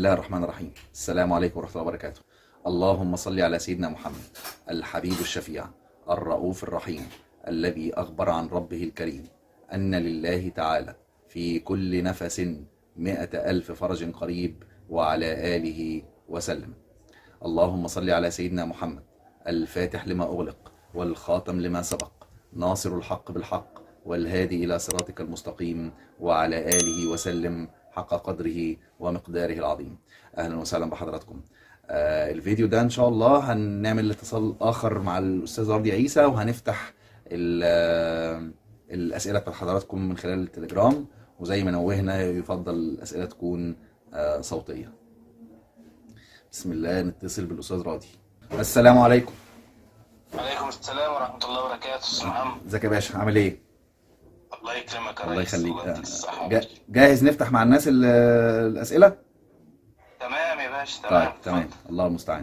الله الرحمن الرحيم السلام عليكم ورحمة الله وبركاته اللهم صل على سيدنا محمد الحبيب الشفيع الرؤوف الرحيم الذي أخبر عن ربه الكريم أن لله تعالى في كل نفس مئة ألف فرج قريب وعلى آله وسلم اللهم صل على سيدنا محمد الفاتح لما أغلق والخاتم لما سبق ناصر الحق بالحق والهادي إلى صراطك المستقيم وعلى آله وسلم حق قدره ومقداره العظيم أهلا وسهلا بحضراتكم آه الفيديو ده إن شاء الله هنعمل اتصال آخر مع الأستاذ رضي عيسى وهنفتح ال- آه، الأسئلة بتاعت حضراتكم من خلال التليجرام وزي ما نوهنا يفضل الأسئلة تكون آه صوتية بسم الله نتصل بالأستاذ راضي السلام عليكم عليكم السلام ورحمة الله وبركاته أستاذ محمد ازيك يا باشا عامل ايه؟ الله يكرمك يا الله ريس يخليك الله يديك الصحة آه، جا- جاهز نفتح مع الناس ال- الأسئلة؟ تمام يا باشا طيب تمام تمام اتفضل. الله المستعان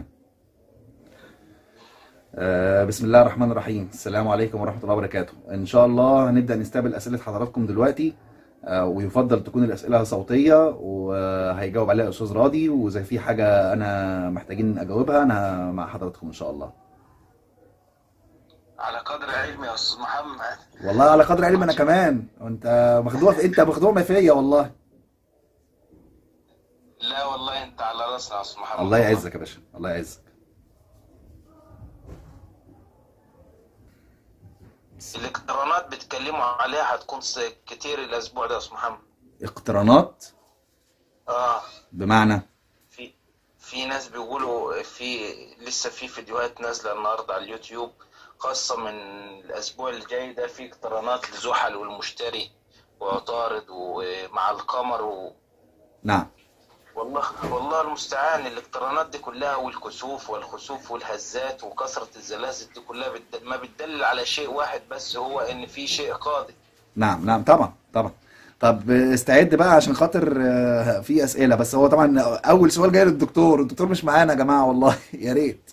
آه، بسم الله الرحمن الرحيم السلام عليكم ورحمة الله وبركاته إن شاء الله هنبدأ نستقبل أسئلة حضراتكم دلوقتي آه، ويفضل تكون الأسئلة صوتية وهيجاوب عليها الأستاذ راضي وإذا في حاجة أنا محتاجين أجاوبها أنا مع حضراتكم إن شاء الله على قدر علمي يا أستاذ محمد والله على قدر علم أنا كمان وأنت مخدوع أنت مخدوع فيا والله لا والله أنت على راسنا يا أستاذ محمد الله يعزك يا باشا الله يعزك الإلكترونات بيتكلموا عليها هتكون س- كتير الأسبوع ده يا أستاذ محمد اقترانات آه بمعنى في في ناس بيقولوا في لسه في فيديوهات نازلة النهاردة على اليوتيوب خاصة من الأسبوع الجاي ده في اقترانات لزحل والمشتري وعطارد ومع القمر و... نعم والله والله المستعان الاقترانات دي كلها والكسوف والخسوف والهزات وكثرة الزلازل دي كلها بتد... ما بتدل على شيء واحد بس هو ان في شيء قادم نعم نعم طبعا طبعا طب استعد بقى عشان خاطر آه، في اسئله بس هو طبعا اول سؤال جاي للدكتور الدكتور مش معانا يا جماعه والله يا ريت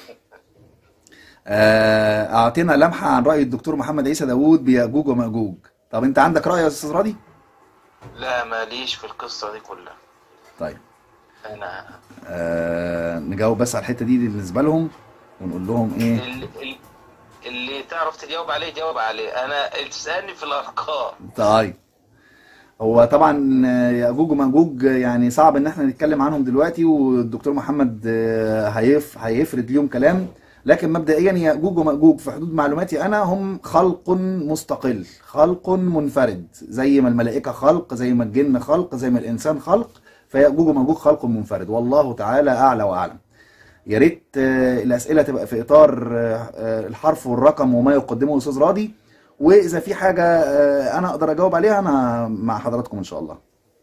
آه، اعطينا لمحه عن راي الدكتور محمد عيسى داوود بيأجوج ومأجوج طب انت عندك راي يا استاذ راضي لا ماليش في القصة دي كلها طيب انا آه، نجاوب بس على الحته دي بالنسبه لهم ونقول لهم ايه اللي, اللي تعرف تجاوب عليه جاوب عليه انا تسألني في الارقام طيب هو طبعا يأجوج ومأجوج يعني صعب ان احنا نتكلم عنهم دلوقتي والدكتور محمد آه، هيف هيفرد ليهم كلام لكن مبدئيا يأجوج ومأجوج في حدود معلوماتي انا هم خلق مستقل خلق منفرد زي ما الملائكة خلق زي ما الجن خلق زي ما الانسان خلق فيأجوج ومأجوج خلق منفرد والله تعالى اعلى واعلم يا ريت آه، الاسئله تبقى في اطار آه، آه، الحرف والرقم وما يقدمه الاستاذ راضي واذا في حاجه آه، انا اقدر اجاوب عليها انا مع حضراتكم ان شاء الله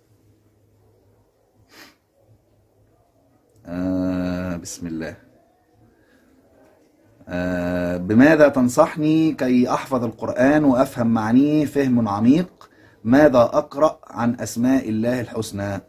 آه بسم الله آه بماذا تنصحني كي احفظ القران وافهم معانيه فهم عميق ماذا اقرا عن اسماء الله الحسنى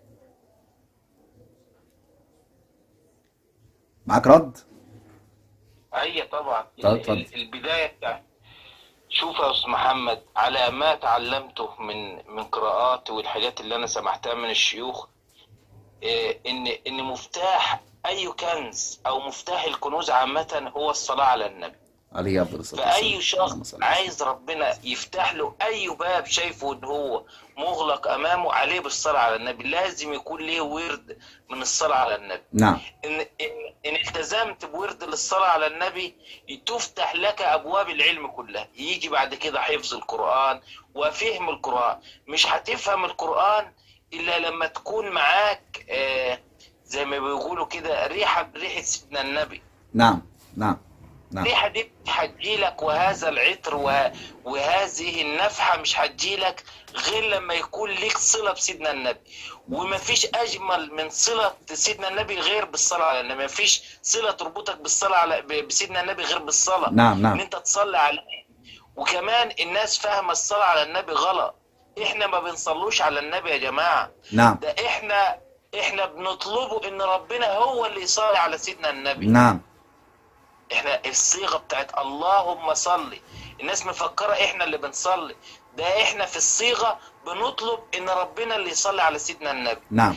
معاك رد اي طبعا طب ال- اتفضل. ال- البدايه بتاعت شوف يا استاذ محمد على ما تعلمته من من قراءات والحاجات اللي انا سمعتها من الشيوخ إيه، ان ان مفتاح اي كنز او مفتاح الكنوز عامه هو الصلاه على النبي عليه افضل الصلاه والسلام فاي اللهم شخص صل على عايز ربنا يفتح له اي باب شايفه ان هو مغلق امامه عليه بالصلاه على النبي لازم يكون ليه ورد من الصلاه على النبي نعم إن, إن, إن التزمت بورد للصلاة على النبي تفتح لك أبواب العلم كلها يجي بعد كده حفظ القرآن وفهم القرآن مش هتفهم القرآن إلا لما تكون معاك آه زي ما بيقولوا كده ريحة بريحة سيدنا النبي نعم نعم نعم الريحة دي هتجيلك وهذا العطر وه... وهذه النفحة مش هتجيلك غير لما يكون ليك صلة بسيدنا النبي ومفيش أجمل من صلة سيدنا النبي غير بالصلاة على النبي مفيش صلة تربطك بالصلاة على ب- بسيدنا النبي غير بالصلاة نعم إن نعم أنت تصلي عليه وكمان الناس فاهمة الصلاة على النبي غلط إحنا ما بنصلوش على النبي يا جماعة نعم ده إحنا إحنا بنطلبه إن ربنا هو اللي يصلي على سيدنا النبي نعم احنا الصيغه بتاعت اللهم صلي الناس مفكره احنا اللي بنصلي ده احنا في الصيغه بنطلب ان ربنا اللي يصلي على سيدنا النبي نعم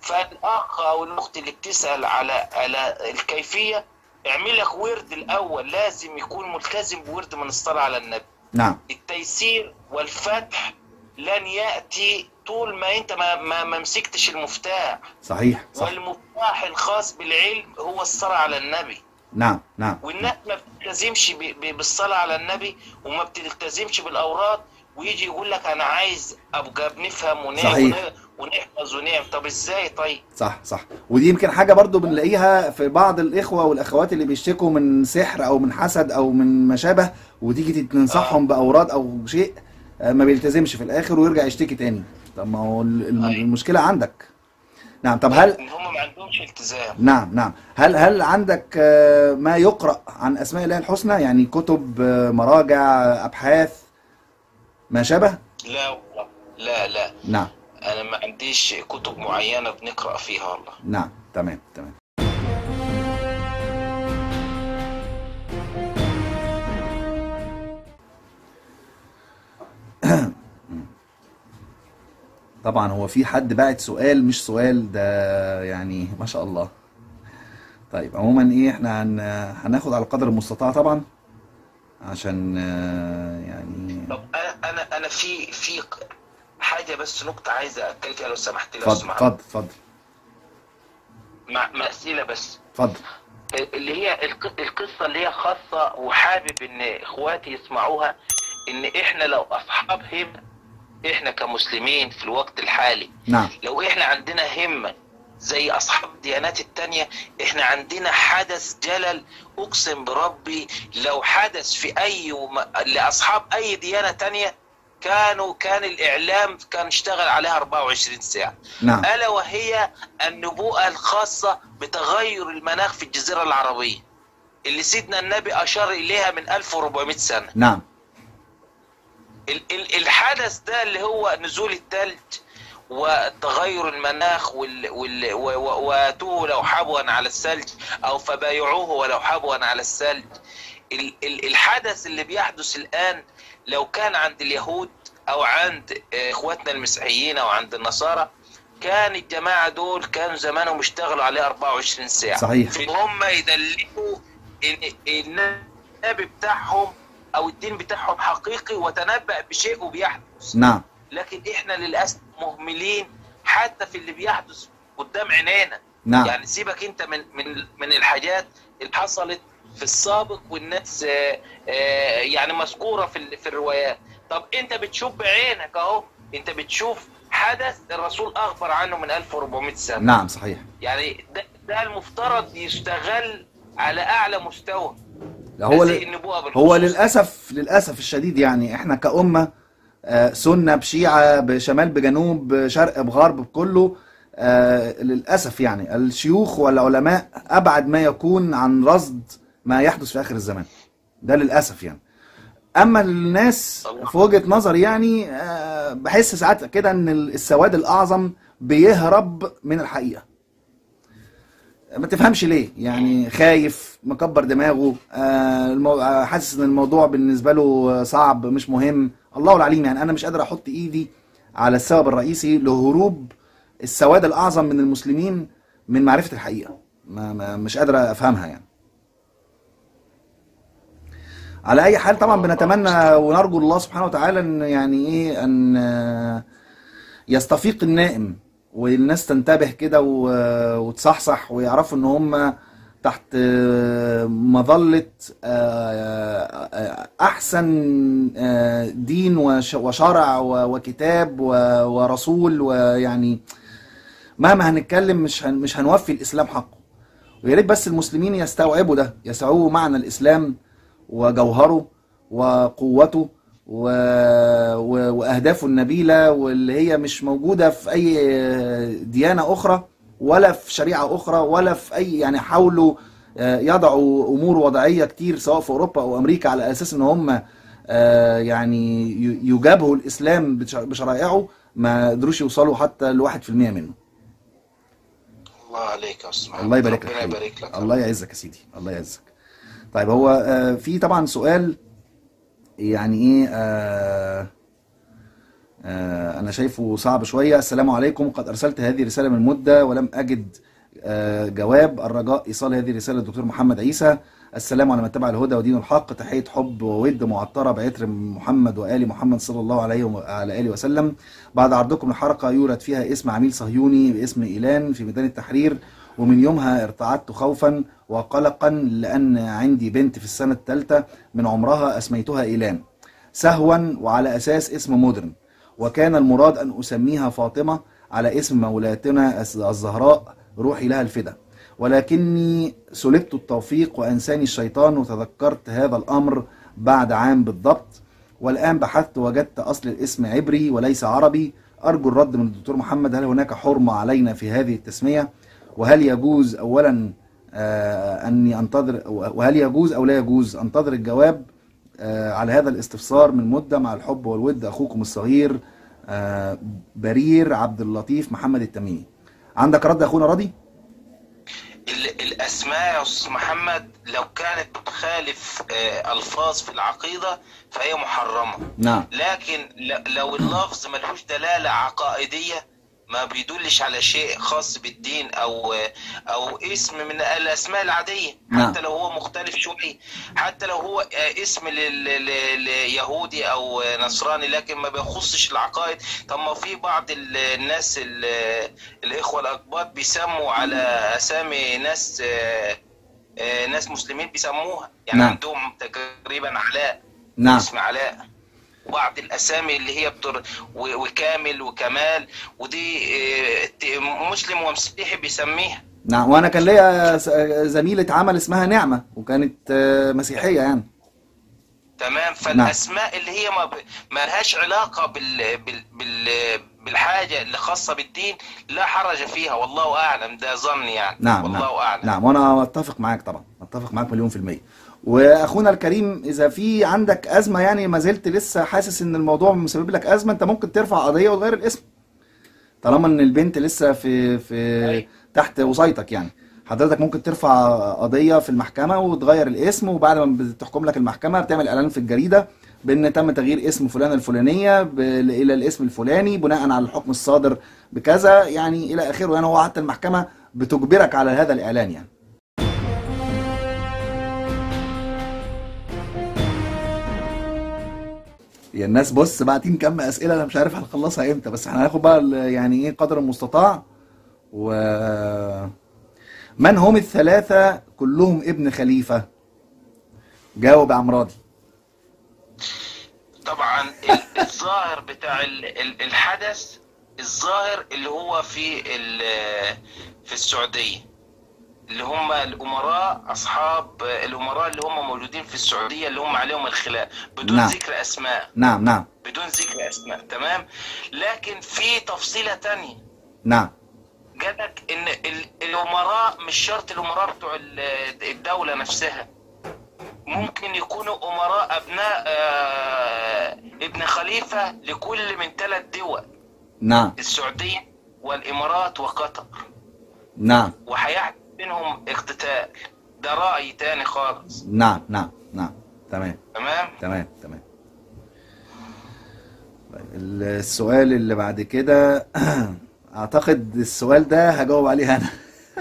فالاخ او الاخت اللي بتسال على على الكيفيه اعمل لك ورد الاول لازم يكون ملتزم بورد من الصلاه على النبي نعم التيسير والفتح لن ياتي طول ما انت ما ما, ما مسكتش المفتاح صحيح صح والمفتاح الخاص بالعلم هو الصلاه على النبي نعم نعم والناس ما بتلتزمش ب- ب- بالصلاة على النبي وما بتلتزمش بالأوراد ويجي يقول لك أنا عايز أبقى بنفهم ون- صحيح. ون- ونحفظ ونعمل طب إزاي طيب؟ صح صح ودي يمكن حاجة برضو بنلاقيها في بعض الإخوة والأخوات اللي بيشتكوا من سحر أو من حسد أو من ما شابه وتيجي تنصحهم بأوراد أو شيء آه، ما بيلتزمش في الآخر ويرجع يشتكي تاني طب ما هو ال- الم- أيوة. المشكلة عندك نعم طب هل إن هم ما عندهمش التزام نعم نعم هل هل عندك آه، ما يقرأ عن أسماء الله الحسنى يعني كتب آه، مراجع أبحاث ما شابه لا والله لا لا نعم أنا ما عنديش كتب معينة بنقرأ فيها والله نعم تمام تمام طبعا هو في حد بعت سؤال مش سؤال ده يعني ما شاء الله طيب عموما ايه احنا هن... هناخد على قدر المستطاع طبعا عشان آه، يعني طب أنا أنا أنا في في حاجة بس نقطة عايز أتكلم فيها لو سمحت لو اتفضل سمحت اتفضل اتفضل مع مع أسئلة بس اتفضل اللي هي الق- القصة اللي هي خاصة وحابب ان اخواتي يسمعوها ان احنا لو اصحاب همة احنا كمسلمين في الوقت الحالي نعم لو احنا عندنا همة زي اصحاب الديانات التانية احنا عندنا حدث جلل اقسم بربي لو حدث في اي وم... لاصحاب اي ديانة تانية كانوا كان الاعلام كان اشتغل عليها 24 ساعة نعم ألا وهي النبوءة الخاصة بتغير المناخ في الجزيرة العربية اللي سيدنا النبي أشار إليها من 1400 سنة نعم ال- ال- الحدث ده اللي هو نزول الثلج وتغير المناخ وال وال و- و- واتوه لو حبوا على الثلج او فبايعوه ولو حبوا على الثلج ال- ال- الحدث اللي بيحدث الان لو كان عند اليهود او عند آه، اخواتنا المسيحيين او عند النصارى كان الجماعه دول كانوا زمانهم اشتغلوا عليه 24 ساعه صحيح. في هم يدللوا ان النبي بتاعهم او الدين بتاعهم حقيقي وتنبأ بشيء وبيحدث نعم لكن احنا للاسف مهملين حتى في اللي بيحدث قدام عينينا نعم يعني سيبك انت من من من الحاجات اللي حصلت في السابق والناس آه، آه، يعني مذكوره في ال- في الروايات طب انت بتشوف بعينك اهو انت بتشوف حدث الرسول اخبر عنه من 1400 سنه نعم صحيح يعني ده, ده المفترض يستغل على اعلى مستوى هو هذه ل... النبوءة بالخصوص. هو للاسف للاسف الشديد يعني احنا كأمة آه، سنة بشيعة بشمال بجنوب بشرق بغرب بكله آه، للاسف يعني الشيوخ والعلماء ابعد ما يكون عن رصد ما يحدث في اخر الزمان ده للاسف يعني اما الناس في وجهة نظري يعني آه، بحس ساعات كده ان السواد الاعظم بيهرب من الحقيقة ما تفهمش ليه يعني خايف مكبر دماغه آه، المو... آه، حاسس ان الموضوع بالنسبه له صعب مش مهم الله العليم يعني انا مش قادر احط ايدي على السبب الرئيسي لهروب السواد الاعظم من المسلمين من معرفه الحقيقه ما... ما مش قادر افهمها يعني على اي حال طبعا بنتمنى ونرجو الله سبحانه وتعالى ان يعني ايه ان آه، يستفيق النائم والناس تنتبه كده و- وتصحصح ويعرفوا ان هم تحت آه، مظلة آه، آه، احسن آه، دين وش- وشرع و- وكتاب و- ورسول ويعني مهما هنتكلم مش هن- مش هنوفي الاسلام حقه ويا ريت بس المسلمين يستوعبوا ده يستوعبوا معنى الاسلام وجوهره وقوته و... و... واهدافه النبيله واللي هي مش موجوده في اي ديانه اخرى ولا في شريعه اخرى ولا في اي يعني حاولوا آه، يضعوا امور وضعيه كتير سواء في اوروبا او امريكا على اساس ان هم آه، يعني ي- يجابهوا الاسلام بش- بشرائعه ما قدروش يوصلوا حتى لواحد في المية منه الله عليك يا استاذ محمد الله يبارك لك ربنا حبيبي. يبارك لك الله يعزك يا سيدي الله يعزك طيب هو آه، في طبعا سؤال يعني ايه آه آه، أنا شايفه صعب شوية السلام عليكم قد أرسلت هذه الرسالة من مدة ولم أجد آه، جواب الرجاء إيصال هذه الرسالة للدكتور محمد عيسى السلام على من تبع الهدى ودين الحق تحية حب وود معطرة بعطر محمد وآل محمد صلى الله عليه وعلى آله وسلم بعد عرضكم الحلقة يورد فيها اسم عميل صهيوني باسم إيلان في ميدان التحرير ومن يومها ارتعدت خوفا وقلقا لأن عندي بنت في السنة الثالثة من عمرها أسميتها إيلان سهوا وعلى أساس اسم مودرن وكان المراد أن أسميها فاطمة على اسم مولاتنا الزهراء روحي لها الفدا ولكني سلبت التوفيق وأنساني الشيطان وتذكرت هذا الأمر بعد عام بالضبط والآن بحثت وجدت أصل الاسم عبري وليس عربي أرجو الرد من الدكتور محمد هل هناك حرمة علينا في هذه التسمية وهل يجوز أولا آه، أني أنتظر وهل يجوز أو لا يجوز أنتظر الجواب آه، على هذا الاستفسار من مدة مع الحب والود أخوكم الصغير آه، برير عبد اللطيف محمد التميمي عندك رد يا أخونا راضي؟ ال- الاسماء يا استاذ محمد لو كانت تخالف آه، الفاظ في العقيده فهي محرمه نعم لكن ل- لو اللفظ ملهوش دلاله عقائديه ما بيدلش على شيء خاص بالدين او او اسم من الاسماء العاديه نعم. حتى لو هو مختلف شويه حتى لو هو آه، اسم لل- لل- ليهودي او نصراني لكن ما بيخصش العقائد طب ما في بعض ال- الناس ال- الاخوه الاقباط بيسموا على اسامي ناس آه، آه، ناس مسلمين بيسموها يعني نعم. عندهم تقريبا علاء نعم اسم علاء وبعض الاسامي اللي هي بتر و- وكامل وكمال ودي آه، ت- مسلم ومسيحي بيسميها نعم وأنا كان ليا س- زميلة عمل اسمها نعمة وكانت آه، مسيحية يعني تمام فالاسماء اللي هي ما, ب... ما لهاش علاقه بال... بال... بال... بالحاجه اللي خاصه بالدين لا حرج فيها والله اعلم ده ظني يعني نعم والله نعم اعلم نعم وانا اتفق معاك طبعا اتفق معاك مليون في المية واخونا الكريم اذا في عندك ازمة يعني ما زلت لسه حاسس ان الموضوع مسبب لك ازمة انت ممكن ترفع قضية وتغير الاسم طالما ان البنت لسه في في أيوة. تحت وصايتك يعني حضرتك ممكن ترفع قضية في المحكمة وتغير الاسم وبعد ما بتحكم لك المحكمة بتعمل اعلان في الجريدة بان تم تغيير اسم فلانة الفلانية ب- الى الاسم الفلاني بناء على الحكم الصادر بكذا يعني الى اخره يعني هو حتى المحكمة بتجبرك على هذا الاعلان يعني يا الناس بص باعتين كم اسئله انا مش عارف هنخلصها امتى بس احنا هناخد بقى ال- يعني ايه قدر المستطاع و من هم الثلاثه كلهم ابن خليفه جاوب يا عم راضي طبعا ال- الظاهر بتاع ال- ال- الحدث الظاهر اللي هو في ال- في السعودية اللي هم الأمراء أصحاب الأمراء اللي هم موجودين في السعودية اللي هم عليهم الخلاف بدون نعم. ذكر أسماء نعم نعم بدون ذكر أسماء تمام لكن في تفصيلة تانية نعم قالك إن ال- الأمراء مش شرط الأمراء بتوع ال- الدولة نفسها ممكن يكونوا أمراء أبناء آه، ابن خليفة لكل من ثلاث دول نعم السعودية والإمارات وقطر نعم وهيحدث بينهم اقتتال ده رأي تاني خالص نعم نعم نعم تمام تمام تمام تمام طيب السؤال اللي بعد كده اعتقد السؤال ده هجاوب عليه انا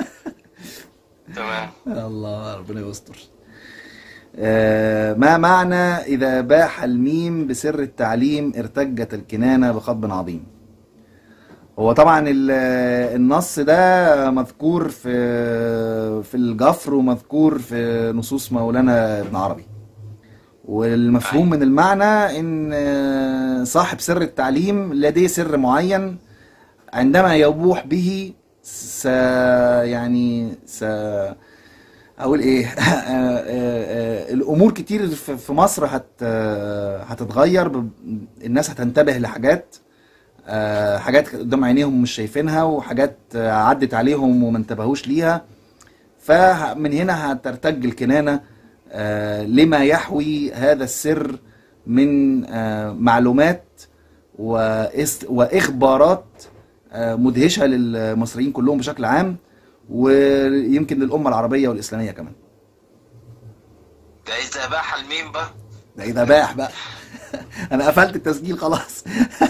تمام الله ربنا يستر آه، ما معنى إذا باح الميم بسر التعليم ارتجت الكنانة بخطب عظيم هو طبعا ال- النص ده مذكور في في الجفر ومذكور في نصوص مولانا ابن عربي والمفهوم من المعنى ان صاحب سر التعليم لديه سر معين عندما يبوح به س يعني س اقول ايه آه، آه، آه، الامور كتير في في مصر هت آه، هتتغير ب- الناس هتنتبه لحاجات آه، حاجات قدام عينيهم مش شايفينها وحاجات آه، عدت عليهم وما انتبهوش ليها فمن هنا هترتج الكنانة آه، لما يحوي هذا السر من آه، معلومات وإس- وإخبارات آه، مدهشة للمصريين كلهم بشكل عام ويمكن للأمة العربية والإسلامية كمان ده إذا باح الميم بقى ده إذا باح بقى انا قفلت التسجيل خلاص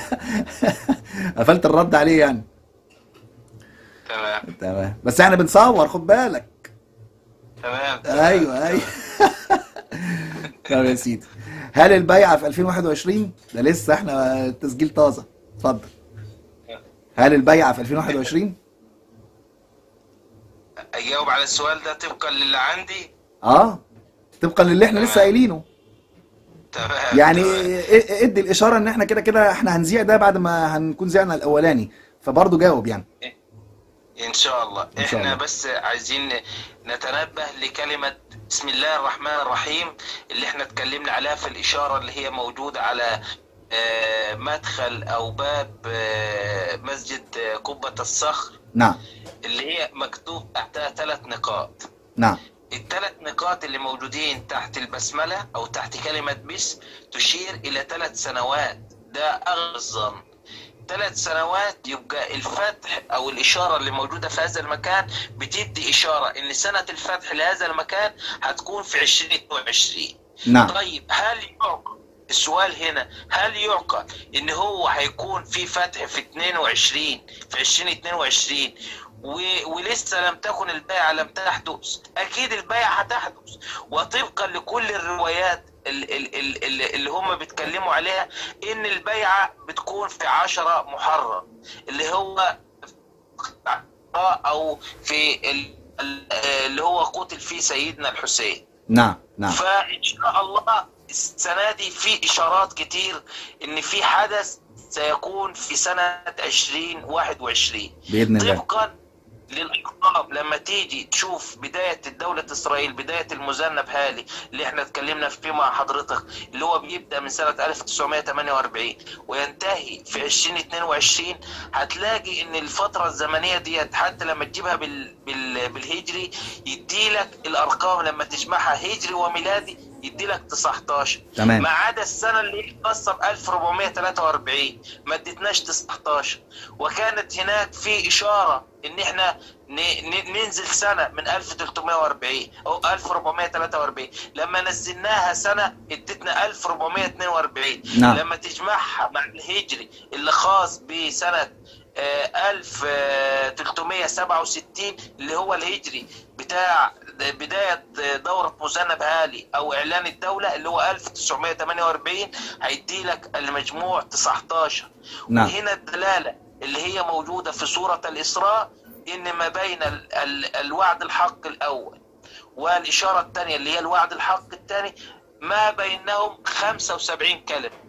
قفلت الرد عليه يعني تمام تمام بس احنا بنصور خد بالك تمام تمام. ايوه ايوه طب يا سيدي هل البيعة في 2021 ده لسه احنا التسجيل طازة اتفضل هل البيعة في 2021 اجاوب على السؤال ده طبقا للي عندي اه طبقا للي احنا لسه قايلينه تمام يعني تمام. ا- ادي الاشاره ان احنا كده كده احنا هنذيع ده بعد ما هنكون زعنا الاولاني فبرضه جاوب يعني ان شاء الله إن شاء احنا الله. بس عايزين نتنبه لكلمة بسم الله الرحمن الرحيم اللي احنا اتكلمنا عليها في الاشارة اللي هي موجودة على آه، مدخل او باب آه، مسجد آه، قبة الصخر نعم اللي هي مكتوب تحتها ثلاث نقاط نعم الثلاث نقاط اللي موجودين تحت البسملة أو تحت كلمة بس تشير إلى ثلاث سنوات ده أغلب الظن ثلاث سنوات يبقى الفتح أو الإشارة اللي موجودة في هذا المكان بتدي إشارة إن سنة الفتح لهذا المكان هتكون في 2022 نعم طيب هل يعقل السؤال هنا هل يعقل ان هو هيكون في فتح في 22 في 2022 و... ولسه لم تكن البيعة لم تحدث اكيد البيعة هتحدث وطبقا لكل الروايات ال- ال- ال- ال- اللي هم بيتكلموا عليها ان البيعة بتكون في عشرة محرم اللي هو او في ال- ال- اللي هو قتل فيه سيدنا الحسين نعم نعم فان شاء الله السنه دي في اشارات كتير ان في حدث سيكون في سنه 2021 باذن الله طبقا للارقام لما تيجي تشوف بدايه دوله اسرائيل بدايه المذنب هالي اللي احنا اتكلمنا فيه مع حضرتك اللي هو بيبدا من سنه 1948 وينتهي في 2022 هتلاقي ان الفتره الزمنيه ديت حتى لما تجيبها بال... بال... بالهجري يديلك الارقام لما تجمعها هجري وميلادي يديلك 19 تمام ما عدا السنه اللي خاصه ب 1443 ما ادتناش 19 وكانت هناك في اشاره ان احنا ن- ن- ننزل سنه من 1340 او 1443 لما نزلناها سنه ادتنا 1442 نعم. لما تجمعها مع الهجري اللي خاص بسنه آه، 1367 اللي هو الهجري بتاع بداية دورة مذنب هالي أو إعلان الدولة اللي هو 1948 هيدي لك المجموع 19 نعم. وهنا الدلالة اللي هي موجودة في سورة الإسراء إن ما بين ال ال الوعد الحق الأول والإشارة الثانية اللي هي الوعد الحق الثاني ما بينهم 75 كلمة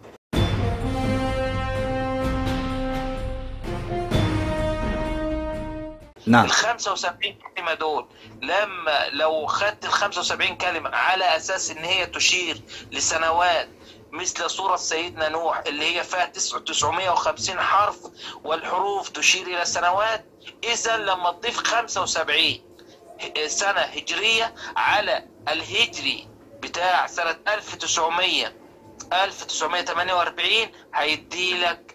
نعم ال 75 كلمة دول لما لو خدت ال 75 كلمة على أساس إن هي تشير لسنوات مثل سورة سيدنا نوح اللي هي فيها 950 حرف والحروف تشير إلى سنوات إذا لما تضيف 75 سنة هجرية على الهجري بتاع سنة 1900 1948 هيدي لك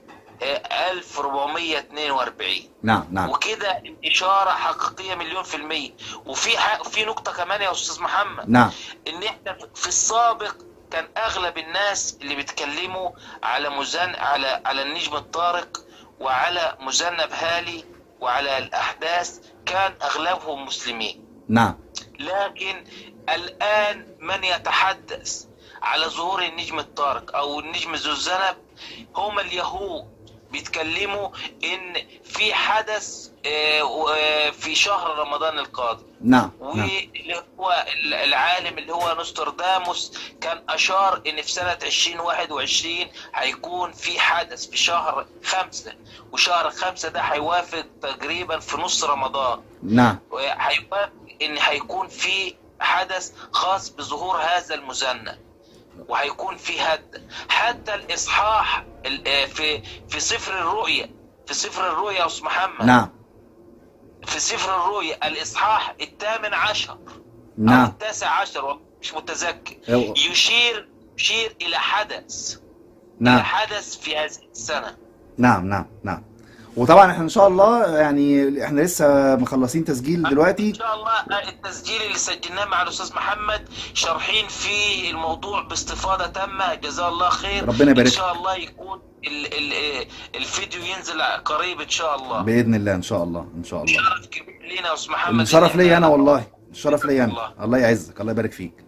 1442 نعم نعم وكده الإشارة حقيقية مليون في المية وفي ح... في نقطة كمان يا أستاذ محمد نعم إن إحنا في السابق كان أغلب الناس اللي بيتكلموا على مزن على على النجم الطارق وعلى مذنب هالي وعلى الأحداث كان أغلبهم مسلمين نعم لكن الآن من يتحدث على ظهور النجم الطارق أو النجم ذو الذنب هم اليهود بيتكلموا إن في حدث آه، آه، في شهر رمضان القادم نعم نعم واللي هو العالم اللي هو نوسترداموس كان أشار إن في سنة 2021 هيكون في حدث في شهر خمسة وشهر خمسة ده هيوافق تقريبا في نص رمضان نعم هيوافق ان هيكون في حدث خاص بظهور هذا المذنب وهيكون في هد حتى الاصحاح ال- آه، في في سفر الرؤيا في سفر الرؤيا يا استاذ محمد نعم في سفر الرؤيا الاصحاح الثامن عشر او نعم التاسع عشر والله مش متذكر أيوة. يشير يشير الى حدث الى نعم حدث في هذه السنه نعم نعم نعم وطبعا احنا ان شاء الله يعني احنا لسه مخلصين تسجيل ان دلوقتي شاء الله التسجيل اللي سجلناه مع الاستاذ محمد شارحين فيه الموضوع باستفاضه تامه جزاه الله خير ربنا يبارك ان شاء الله يكون ال ال الفيديو ينزل قريب ان شاء الله باذن الله ان شاء الله ان شاء الله شرف كبير لينا يا استاذ محمد الشرف إن ليا انا إحنا- والله الشرف ليا انا الله. الله يعزك الله يبارك فيك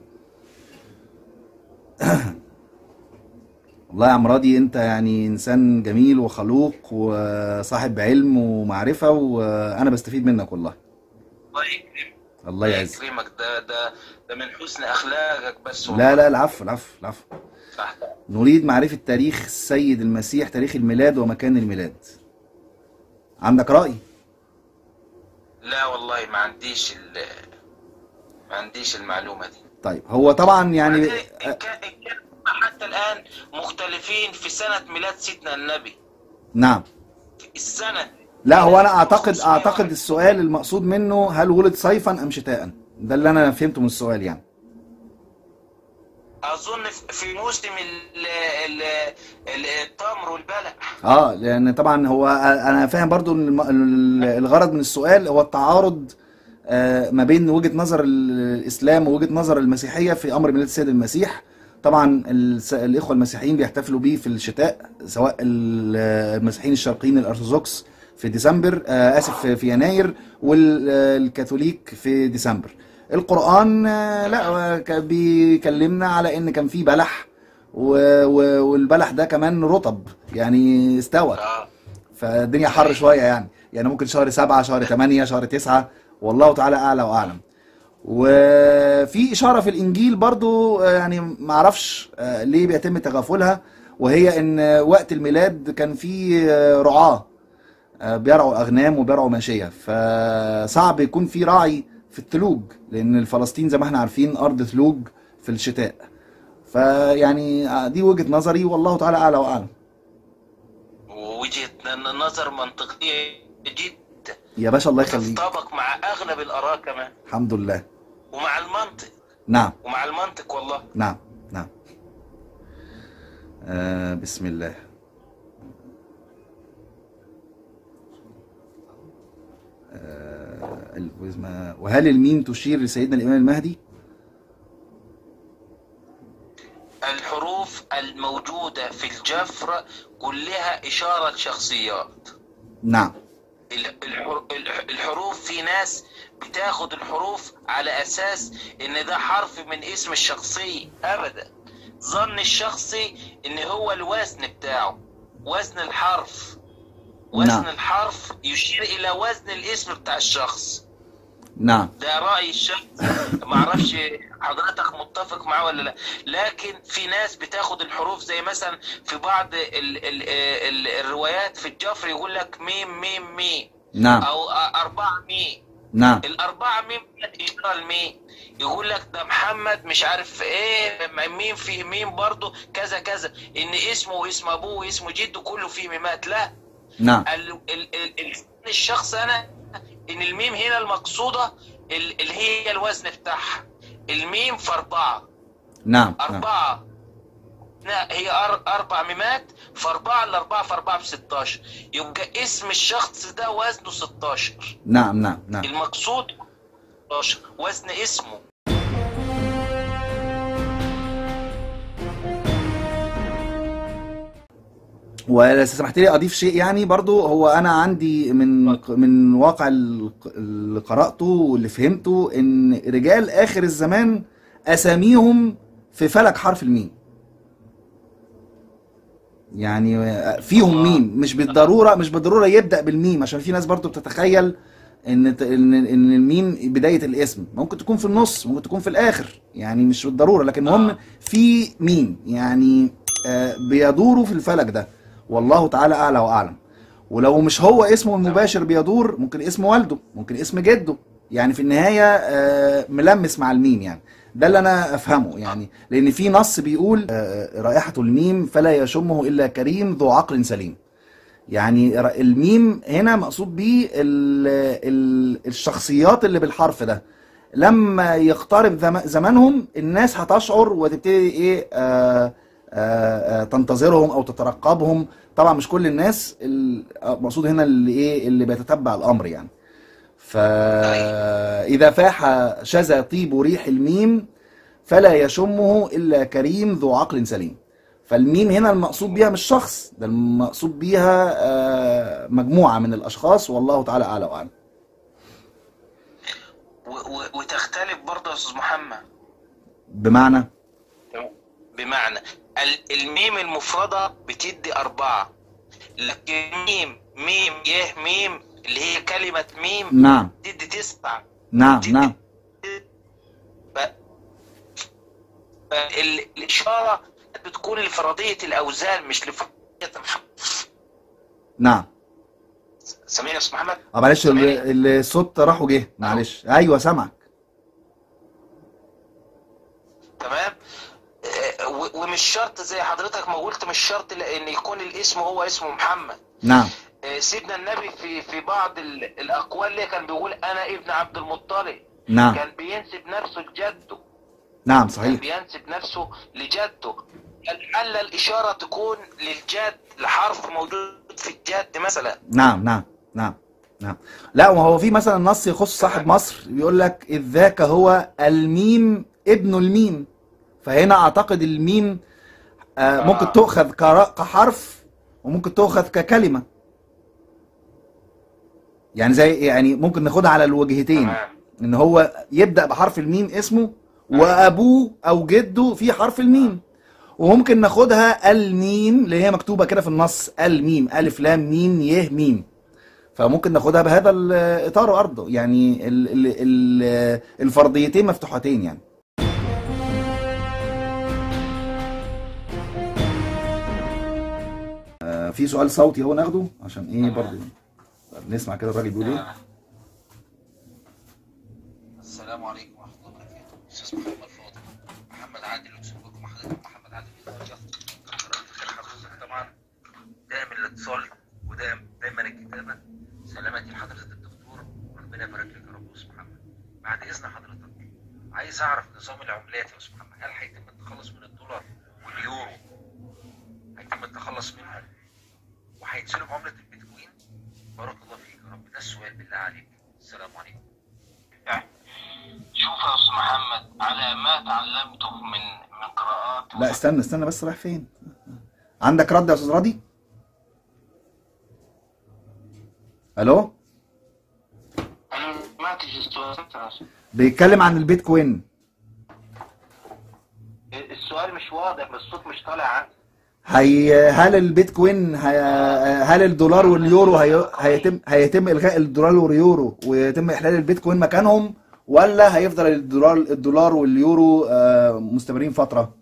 والله يا عم راضي انت يعني انسان جميل وخلوق وصاحب علم ومعرفة وانا بستفيد منك والله الله يكرمك الله يعزك يكرمك ده ده ده من حسن اخلاقك بس لا لا العفو العفو العفو صح نريد معرفة تاريخ السيد المسيح تاريخ الميلاد ومكان الميلاد عندك رأي لا والله ما عنديش ال ما عنديش المعلومه دي طيب هو طبعا يعني وبعدين إن كان إن كان حتى الآن مختلفين في سنة ميلاد سيدنا النبي نعم السنة لا هو انا اعتقد 500 اعتقد السؤال المقصود منه هل ولد صيفا ام شتاء ده اللي انا فهمته من السؤال يعني أظن في موسم ال- ال- ال- التمر والبلح اه لان طبعا هو انا فاهم برضو ان الم- ال- الغرض من السؤال هو التعارض آه، ما بين وجهة نظر الاسلام ووجهة نظر المسيحية في امر ميلاد السيد المسيح طبعا الس- الاخوة المسيحيين بيحتفلوا بيه في الشتاء سواء ال- المسيحيين الشرقيين الارثوذكس في ديسمبر آه، اسف في- في يناير والكاثوليك في ديسمبر القرآن آه، لا آه، ك- بيكلمنا على ان كان في بلح و- و- والبلح ده كمان رطب يعني استوى آه. فالدنيا حر شوية يعني يعني ممكن شهر سبعة شهر تمانية شهر تسعة والله تعالى أعلى وأعلم وفي إشارة في الإنجيل برضو آه، يعني معرفش آه، ليه بيتم تغافلها وهي إن آه، وقت الميلاد كان في آه، رعاة آه، بيرعوا أغنام وبيرعوا ماشية فصعب يكون في راعي في التلوج لأن فلسطين زي ما احنا عارفين أرض تلوج في الشتاء فيعني آه، دي وجهة نظري والله تعالى أعلى وأعلم ووجهة ن- نظر منطقية جدا يا باشا الله يخليك تتطابق مع أغلب الآراء كمان الحمد لله ومع المنطق نعم ومع المنطق والله نعم نعم آه بسم الله آه الفويس ما- وهل الميم تشير لسيدنا الإمام المهدي؟ الحروف الموجودة في الجفر كلها إشارة شخصيات نعم ال- الحر- الح- الحروف في ناس بتاخد الحروف على اساس ان ده حرف من اسم الشخصية ابدا ظن الشخصي ان هو الوزن بتاعه وزن الحرف وزن نعم. الحرف يشير الى وزن الاسم بتاع الشخص نعم ده رأي الشخص معرفش حضرتك متفق معاه ولا لا لكن في ناس بتاخد الحروف زي مثلا في بعض ال ال ال الروايات في الجفر يقول لك ميم ميم ميم نعم او أربعة ميم نعم الأربعة ميم إشارة لمين يقول لك ده محمد مش عارف ايه ميم فيه ميم برضه كذا كذا ان اسمه واسم ابوه واسم جده كله فيه ميمات لا نعم ال ال ال ال الشخص انا ان الميم هنا المقصودة ال- اللي هي الوزن بتاعها الميم في أربعة نعم نعم أربعة لا هي أر- أربع ميمات في أربعة الأربعة في أربعة في 16 يبقى اسم الشخص ده وزنه 16 نعم نعم نعم المقصود 16 وزن اسمه ولو سمحت لي اضيف شيء يعني برضو هو انا عندي من من واقع ال- اللي قراته واللي فهمته ان رجال اخر الزمان اساميهم في فلك حرف الميم يعني فيهم ميم مش بالضروره مش بالضروره يبدا بالميم عشان في ناس برضو بتتخيل ان ت- ان ان الميم بدايه الاسم ممكن تكون في النص ممكن تكون في الاخر يعني مش بالضروره لكن المهم في ميم يعني آه، بيدوروا في الفلك ده والله تعالى اعلى واعلم ولو مش هو اسمه المباشر بيدور ممكن اسم والده ممكن اسم جده يعني في النهايه آه، ملمس مع الميم يعني ده اللي انا افهمه يعني لان في نص بيقول آه، رائحه الميم فلا يشمه الا كريم ذو عقل سليم يعني ر- الميم هنا مقصود بيه ال- ال- الشخصيات اللي بالحرف ده لما يقترب زم- زمانهم الناس هتشعر وتبتدي ايه آه آه، آه، تنتظرهم او تترقبهم طبعا مش كل الناس المقصود هنا اللي ايه اللي بيتتبع الامر يعني فاذا فاح شذا طيب ريح الميم فلا يشمه الا كريم ذو عقل سليم فالميم هنا المقصود بيها مش شخص ده المقصود بيها آه، مجموعه من الاشخاص والله تعالى اعلى واعلم و- و- وتختلف برضه يا استاذ محمد بمعنى بمعنى ال- الميم المفردة بتدي أربعة لكن ميم ميم يه ميم اللي هي كلمة ميم نعم تدي تسعة نعم تدي نعم ال- الإشارة بتكون لفرضية الأوزان مش لفرضية الحرف نعم سامعني يا أستاذ محمد؟ اه معلش ال- سامعني؟ الصوت راح وجه معلش ايوه سامعك تمام آه، و- ومش شرط زي حضرتك ما قلت مش شرط لأن يكون الاسم هو اسمه محمد نعم آه، سيدنا النبي في في بعض ال- الأقوال اللي كان بيقول أنا ابن عبد المطلب نعم كان بينسب نفسه لجده نعم كان صحيح بينسب نفسه لجده لعل الإشارة تكون للجد لحرف موجود في الجد مثلا نعم نعم نعم نعم لا وهو في مثلا نص يخص صاحب مصر بيقول لك إذ ذاك هو الميم ابن الميم فهنا اعتقد الميم آه ممكن تؤخذ كرا- كحرف وممكن تؤخذ ككلمة يعني زي يعني ممكن ناخدها على الوجهتين تمام ان هو يبدأ بحرف الميم اسمه وابوه او جده في حرف الميم وممكن ناخدها الميم اللي هي مكتوبة كده في النص الميم الف لام ميم يه ميم فممكن ناخدها بهذا الاطار وارضه يعني ال ال ال الفرضيتين مفتوحتين يعني آه، في سؤال صوتي هو ناخده عشان ايه برضه نسمع كده الراجل بيقول ايه السلام عليكم ورحمة الله وبركاته أستاذ محمد فاضل محمد عادل وسبكم حضرتك محمد عادل حضرتك طبعا دائم الاتصال ودائم دايما الكتابة سلامتي لحضرتك الدكتور ربنا يبارك لك يا رب يا أستاذ محمد بعد إذن حضرتك عايز أعرف نظام العملات يا أستاذ محمد هل هيتم التخلص من الدولار واليورو هيتم التخلص منهم وهينزلوا بعملة البيتكوين بارك الله فيك يا رب ده السؤال بالله عليك السلام عليكم شوف يا استاذ محمد على ما تعلمته من من قراءات لا استنى استنى بس رايح فين عندك رد يا استاذ راضي الو انا ما سمعتش السؤال بيتكلم عن البيتكوين السؤال مش واضح بس الصوت مش طالع عندي هي هل البيتكوين هي هل الدولار واليورو هي هيتم هيتم الغاء الدولار واليورو ويتم احلال البيتكوين مكانهم ولا هيفضل الدولار الدولار واليورو آه، مستمرين فترة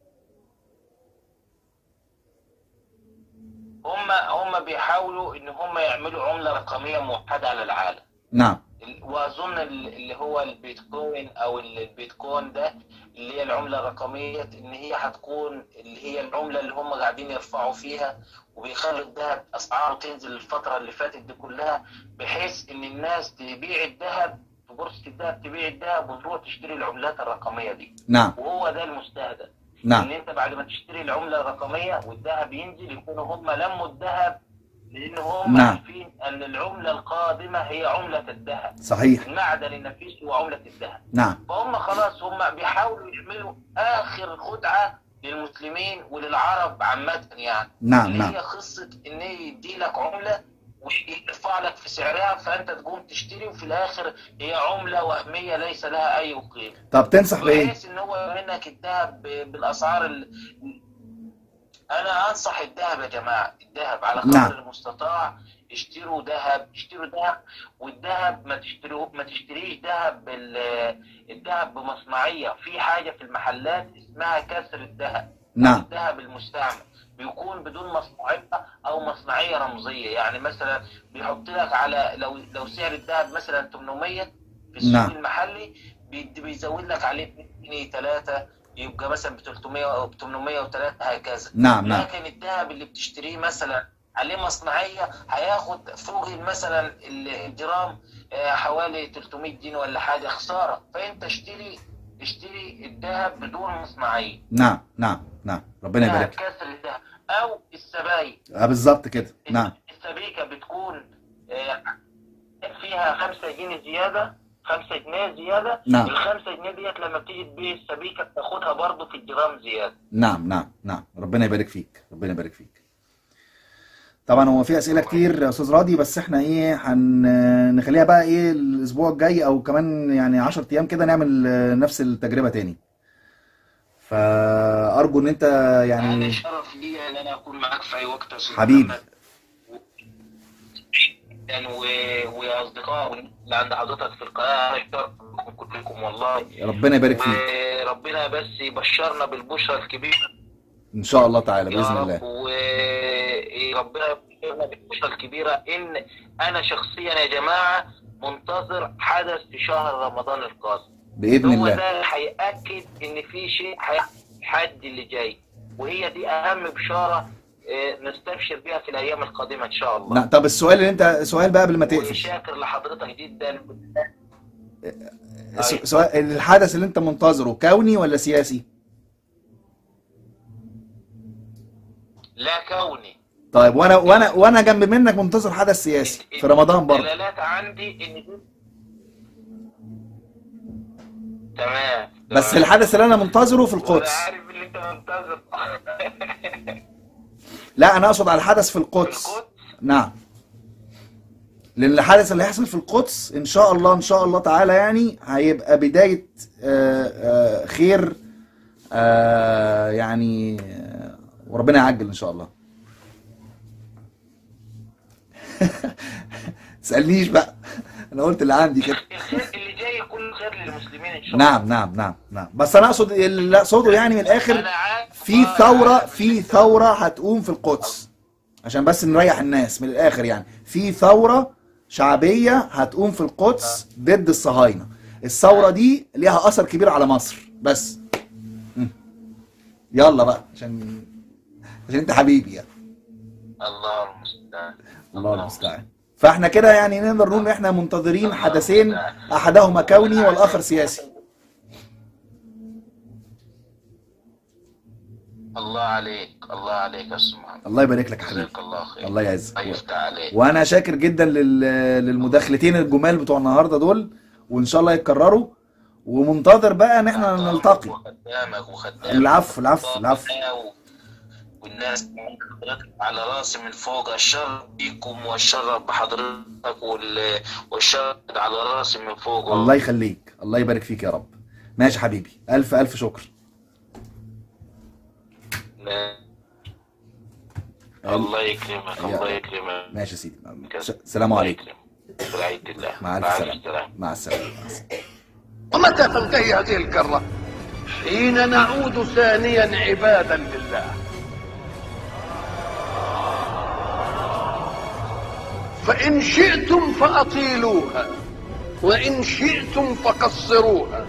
هم هم بيحاولوا ان هم يعملوا عمله رقميه موحده على العالم نعم ال- واظن ال- اللي هو البيتكوين او ال- البيتكوين ده اللي هي العمله الرقميه ان هي هتكون اللي هي العمله اللي هم قاعدين يرفعوا فيها وبيخلوا الذهب اسعاره تنزل الفتره اللي فاتت دي كلها بحيث ان الناس تبيع الذهب في بورصه الذهب تبيع الذهب وتروح تشتري العملات الرقميه دي نعم وهو ده المستهدف ان نعم انت بعد ما تشتري العمله الرقميه والذهب ينزل يكونوا هم لموا الذهب لان هم نعم. عارفين ان العمله القادمه هي عمله الذهب صحيح المعدن النفيس هو عمله الذهب نعم فهم خلاص هم بيحاولوا يعملوا اخر خدعه للمسلمين وللعرب عامه يعني نعم اللي نعم هي قصه ان يدي لك عمله ويرفع لك في سعرها فانت تقوم تشتري وفي الاخر هي عمله وهميه ليس لها اي قيمه طب تنصح بايه بحيث ان هو منك الذهب ب- بالاسعار ال... انا انصح الذهب يا جماعه الذهب على نعم. قدر المستطاع اشتروا ذهب اشتروا ذهب والذهب ما تشتروه ما تشتريش ذهب بال... الذهب بمصنعيه في حاجه في المحلات اسمها كسر الذهب نعم الذهب المستعمل بيكون بدون مصنعيه او مصنعيه رمزيه يعني مثلا بيحط لك على لو لو سعر الذهب مثلا 800 في السوق نعم. المحلي بيد- بيزود لك عليه 2 جنيه 3 يبقى مثلا ب 300 او ب 803 هكذا نعم نعم لكن الذهب اللي بتشتريه مثلا عليه مصنعيه هياخد فوق مثلا ال- الجرام آه، حوالي 300 جنيه ولا حاجه خساره فانت اشتري اشتري الذهب بدون مصنعيه نعم نعم نعم ربنا ذهب يبارك كسر الذهب او السبايك آه بالظبط كده نعم السبيكه بتكون آه، فيها 5 جنيه زياده 5 جنيه زياده نعم. ال 5 جنيه ديت لما بتيجي تبيع السبيكه بتاخدها برضه في الجرام زياده نعم نعم نعم ربنا يبارك فيك ربنا يبارك فيك طبعا هو في اسئله كتير يا استاذ راضي بس احنا ايه هنخليها بقى ايه الاسبوع الجاي او كمان يعني 10 ايام كده نعمل آه، نفس التجربه تاني فارجو ان انت انا يعني شرف لي ان انا اكون معاك في اي وقت يا أستاذ حبيبي. محمد. يعني و- واصدقاء اللي عند حضرتك في القناه أنا شرف بكم كلكم والله ربنا يبارك فيك وربنا بس يبشرنا بالبشرى الكبيره ان شاء الله تعالى يا باذن رب الله وربنا يبشرنا بالبشرى الكبيره ان انا شخصيا يا جماعه منتظر حدث في شهر رمضان القادم باذن هو الله ده هيأكد ان في شيء هيحصل الحد اللي جاي وهي دي اهم بشاره آه، نستبشر بها في الايام القادمه ان شاء الله لا طب السؤال اللي انت سؤال بقى قبل ما تقفل وشاكر لحضرتك جدا س- سؤال الحدث اللي انت منتظره كوني ولا سياسي لا كوني طيب وانا وانا وانا جنب منك منتظر حدث سياسي في رمضان برضه الدلالات عندي ان دي تمام بس تمام. الحدث اللي انا منتظره في وانا القدس عارف اللي انت منتظر لا انا اقصد على الحدث في القدس القدس نعم لان الحدث اللي هيحصل في القدس ان شاء الله ان شاء الله تعالى يعني هيبقى بداية آه، آه، خير آه، يعني آه، وربنا يعجل ان شاء الله تسألنيش بقى انا قلت اللي عندي كده الخير اللي جاي كله خير للمسلمين ان شاء الله نعم نعم نعم نعم بس انا اقصد اللي اقصده يعني من الاخر انا عارف في آه، ثورة عارف في اللي انت- ثورة هتقوم في القدس عشان بس نريح الناس من الآخر يعني في ثورة شعبية هتقوم في القدس ضد الصهاينة الثورة دي ليها أثر كبير على مصر بس مم. يلا بقى عشان عشان انت حبيبي يعني الله المستعان الله المستعان فاحنا كده يعني نقدر نقول ان احنا منتظرين حدثين احدهما كوني والاخر سياسي الله عليك الله عليك يا استاذ محمد الله يبارك لك يا حبيبي جزاك الله خير الله يعزك الله يفتح عليك وانا شاكر جدا لل... للمداخلتين الجمال بتوع النهارده دول وان شاء الله يتكرروا ومنتظر بقى ان احنا نلتقي وخدامك وخدامك العفو العفو العفو والناس حضرتك على راسي من فوق الشرف بيكم والشرف بحضرتك وال- والشرف على راسي من فوق الله يخليك الله يبارك فيك يا رب ماشي حبيبي الف الف شكر الله يكرمك الله يكرمك ماشي يا سيدي ش- السلام عليكم في رعاية الله مع الف سلامه مع السلامه مع السلامه ومتى تنتهي هذه الكرة حين نعود ثانيا عبادا لله فإن شئتم فأطيلوها وإن شئتم فقصروها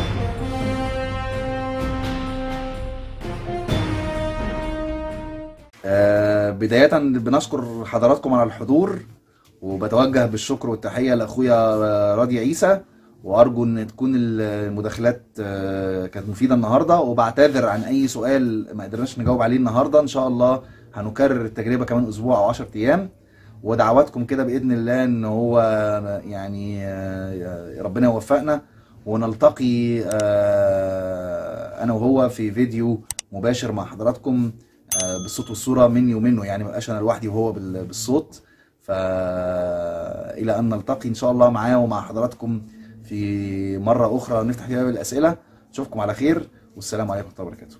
آه، بداية بنشكر حضراتكم على الحضور وبتوجه بالشكر والتحية لأخويا آه، راضي عيسى وأرجو إن تكون المداخلات آه، كانت مفيدة النهاردة وبعتذر عن أي سؤال ما قدرناش نجاوب عليه النهاردة إن شاء الله هنكرر التجربة كمان أسبوع أو 10 أيام ودعواتكم كده بإذن الله إن هو يعني آه، ربنا يوفقنا ونلتقي آه، أنا وهو في فيديو مباشر مع حضراتكم آه، بالصوت والصورة مني ومنه يعني مبقاش أنا لوحدي وهو بال- بالصوت فإلى أن نلتقي إن شاء الله معاه ومع حضراتكم في مرة أخرى نفتح فيها باب الأسئلة أشوفكم على خير والسلام عليكم ورحمة الله وبركاته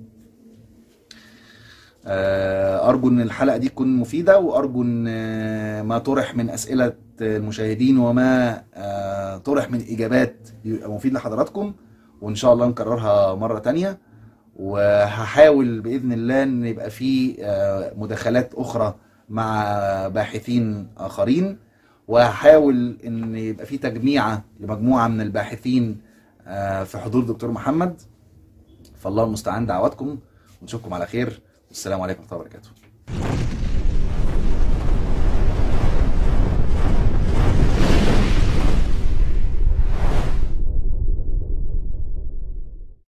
آه، أرجو إن الحلقة دي تكون مفيدة وأرجو إن آه، ما طرح من أسئلة المشاهدين وما آه، طرح من إجابات يبقى مفيد لحضراتكم وإن شاء الله نكررها مرة تانية وهحاول باذن الله ان يبقى في آه، مداخلات اخرى مع باحثين اخرين وهحاول ان يبقى في تجميعه لمجموعه من الباحثين آه، في حضور دكتور محمد فالله المستعان دعواتكم ونشوفكم على خير والسلام عليكم ورحمه الله وبركاته